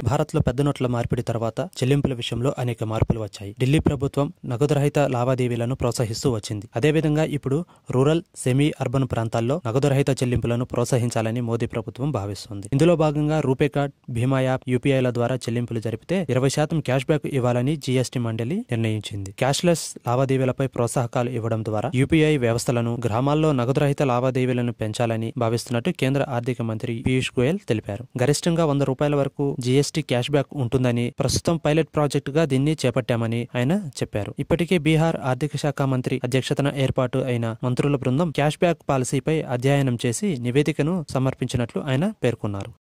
భారత్లో పెద్ద నోట్ల మార్పిడి తర్వాత చెల్లింపుల విషయంలో అనేక మార్పులు వచ్చాయి ఢిల్లీ ప్రభుత్వం నగదు రహిత లావాదేవీలను ప్రోత్సహిస్తూ వచ్చింది అదేవిధంగా ఇప్పుడు రూరల్ సెమీ అర్బన్ ప్రాంతాల్లో నగదు రహిత చెల్లింపులను ప్రోత్సహించాలని మోదీ ప్రభుత్వం భావిస్తోంది ఇందులో భాగంగా రూపే కార్డ్ భీమా యాప్ యూపీఐల ద్వారా చెల్లింపులు జరిపితే ఇరవై శాతం క్యాష్ బ్యాక్ ఇవ్వాలని జీఎస్టీ మండలి నిర్ణయించింది క్యాష్లెస్ లావాదేవీలపై ప్రోత్సాహకాలు ఇవ్వడం ద్వారా యూపీఐ వ్యవస్థలను గ్రామాల్లో నగదు రహిత లావాదేవీలను పెంచాలని భావిస్తున్నట్టు కేంద్ర ఆర్థిక మంత్రి పీయూష్ గోయల్ తెలిపారు గరిష్టంగా వంద రూపాయల వరకు జీఎస్టీ క్యాష్ బ్యాక్ ఉంటుందని ప్రస్తుతం పైలట్ ప్రాజెక్ట్ గా దీన్ని చేపట్టామని ఆయన చెప్పారు ఇప్పటికే బీహార్ ఆర్థిక శాఖ మంత్రి అధ్యక్షతన ఏర్పాటు అయిన మంత్రుల బృందం క్యాష్ బ్యాక్ పాలసీపై అధ్యయనం చేసి నివేదికను సమర్పించినట్లు ఆయన పేర్కొన్నారు